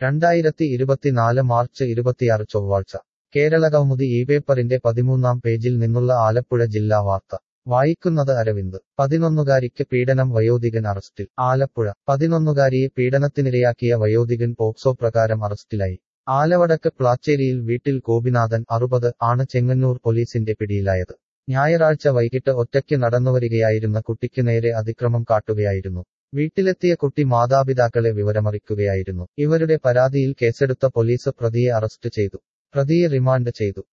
രണ്ടായിരത്തി ഇരുപത്തിനാല് മാർച്ച് ഇരുപത്തിയാറ് ചൊവ്വാഴ്ച കേരള കൗമുദി ഈ പേപ്പറിന്റെ പതിമൂന്നാം പേജിൽ നിന്നുള്ള ആലപ്പുഴ ജില്ലാ വാർത്ത വായിക്കുന്നത് അരവിന്ദ് പതിനൊന്നുകാരിക്ക് പീഡനം വയോധികൻ അറസ്റ്റിൽ ആലപ്പുഴ പതിനൊന്നുകാരിയെ പീഡനത്തിനിരയാക്കിയ വയോധികൻ പോക്സോ പ്രകാരം അറസ്റ്റിലായി ആലവടക്ക് പ്ലാച്ചേരിയിൽ വീട്ടിൽ ഗോപിനാഥൻ അറുപത് ആണ് ചെങ്ങന്നൂർ പോലീസിന്റെ പിടിയിലായത് ഞായറാഴ്ച വൈകിട്ട് ഒറ്റയ്ക്ക് നടന്നുവരികയായിരുന്ന കുട്ടിക്ക് നേരെ അതിക്രമം കാട്ടുകയായിരുന്നു വീട്ടിലെത്തിയ കുട്ടി മാതാപിതാക്കളെ വിവരമറിക്കുകയായിരുന്നു ഇവരുടെ പരാതിയിൽ കേസെടുത്ത പോലീസ് പ്രതിയെ അറസ്റ്റ് ചെയ്തു പ്രതിയെ റിമാൻഡ് ചെയ്തു